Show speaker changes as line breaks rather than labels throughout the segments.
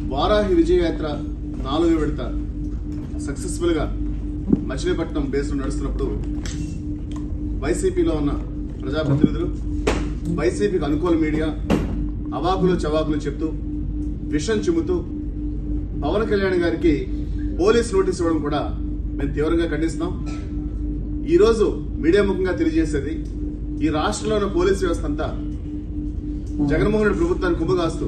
వారాహి విజయయాత్ర నాలుగో విడత సక్సెస్ఫుల్ గా మచిలీపట్నం బేస్ లో నడుస్తున్నప్పుడు వైసీపీలో ఉన్న ప్రజాప్రతినిధులు వైసీపీకి అనుకూల మీడియా అవాకులు చవాకులు చెప్తూ విషం చిమ్ముతూ పవన్ కళ్యాణ్ గారికి పోలీస్ నోటీస్ ఇవ్వడం కూడా మేము తీవ్రంగా ఖండిస్తున్నాం ఈరోజు మీడియా ముఖంగా తెలియజేసేది ఈ రాష్ట్రంలో ఉన్న పోలీస్ వ్యవస్థ అంతా జగన్మోహన్ రెడ్డి ప్రభుత్వాన్ని కుమ్మగాస్తూ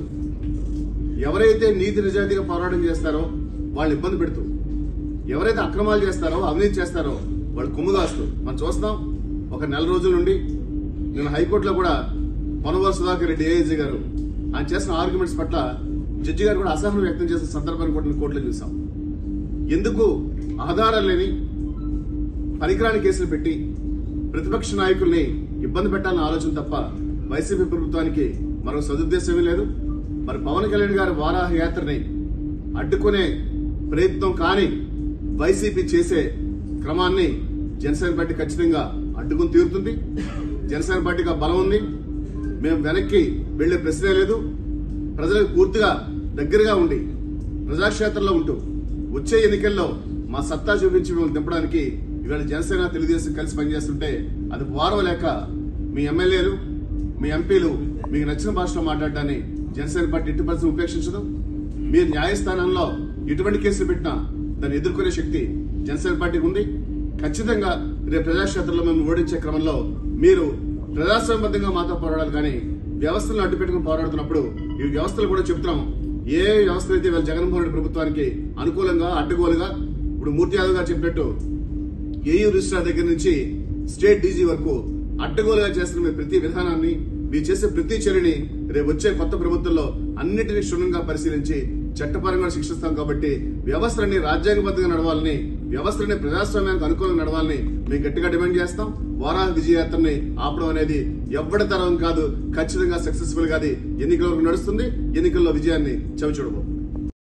ఎవరైతే నీతి నిజాయితీగా పోరాటం చేస్తారో వాళ్ళు ఇబ్బంది పెడుతూ ఎవరైతే అక్రమాలు చేస్తారో అవినీతి చేస్తారో వాళ్ళు కుమ్ముగాస్తూ మనం చూస్తున్నాం ఒక నెల రోజుల నుండి నేను హైకోర్టులో కూడా పొనవర్ సుధాకర్ రెడ్డి ఏఐజీ గారు ఆయన చేసిన ఆర్గ్యుమెంట్స్ పట్ల జడ్జి గారు కూడా అసహనం వ్యక్తం చేసిన సందర్భాన్ని కూడా నేను కోర్టులో చూసాం ఎందుకు ఆధారాలు లేని పనికిరాని కేసులు పెట్టి ప్రతిపక్ష నాయకుల్ని ఇబ్బంది పెట్టాలన్న ఆలోచన తప్ప వైసీపీ ప్రభుత్వానికి మరో సదుద్దేశమీ లేదు మరి పవన్ కళ్యాణ్ గారి వారాహ యాత్రని అడ్డుకునే ప్రయత్నం కాని వైసీపీ చేసే క్రమాన్ని జనసేన పార్టీ ఖచ్చితంగా అడ్డుకుని తీరుతుంది జనసేన పార్టీగా బలం ఉంది మేము వెనక్కి వెళ్లే ప్రశ్నే లేదు ప్రజలకు పూర్తిగా దగ్గరగా ఉండి ప్రజాక్షేత్రంలో ఉంటూ వచ్చే ఎన్నికల్లో మా సత్తా చూపించి మిమ్మల్ని దింపడానికి ఇవాళ జనసేన తెలుగుదేశం కలిసి పనిచేస్తుంటే అది వారం లేక మీ ఎమ్మెల్యేలు మీ ఎంపీలు మీకు నచ్చిన భాషలో మాట్లాడడాన్ని జనసేన పార్టీ ఎట్టి పరిస్థితి ఉపేక్షించదు మీరు న్యాయస్థానంలో ఎటువంటి కేసులు పెట్టినా దాన్ని ఎదుర్కొనే శక్తి జనసేన పార్టీకి ఉంది ఖచ్చితంగా రేపు ప్రజాక్షేత్రంలో మేము ఓడించే క్రమంలో మీరు ప్రజాస్వామ్యబద్ధంగా మాతో పోరాడాలి కానీ వ్యవస్థలను అడ్డు పెట్టుకుని పోరాడుతున్నప్పుడు ఈ వ్యవస్థలు కూడా చెప్తున్నాం ఏ వ్యవస్థ అయితే వీళ్ళ జగన్మోహన్ రెడ్డి ప్రభుత్వానికి అనుకూలంగా అడ్డగోలుగా ఇప్పుడు మూర్తి యాదవ్ గారు చెప్పినట్టు ఏయూ రిజిస్ట్రార్ దగ్గర నుంచి స్టేట్ డీజీ వరకు అడ్డగోలుగా చేస్తున్న మీ ప్రతి విధానాన్ని మీరు చేసే ప్రతి చర్యని రేపు వచ్చే కొత్త ప్రభుత్వంలో అన్నిటినీ క్షుణ్ణంగా పరిశీలించి చట్టపరంగా శిక్షిస్తాం కాబట్టి వ్యవస్థలన్నీ రాజ్యాంగబద్ధంగా నడవాలని వ్యవస్థలని ప్రజాస్వామ్యానికి అనుకూలంగా నడవాలని మేము గట్టిగా డిమాండ్ చేస్తాం వారాహ విజయయాత్రని ఆపడం అనేది ఎవ్వడి తరం కాదు ఖచ్చితంగా సక్సెస్ఫుల్ గా అది ఎన్నికల వరకు నడుస్తుంది ఎన్నికల్లో విజయాన్ని చవి చూడబోతుంది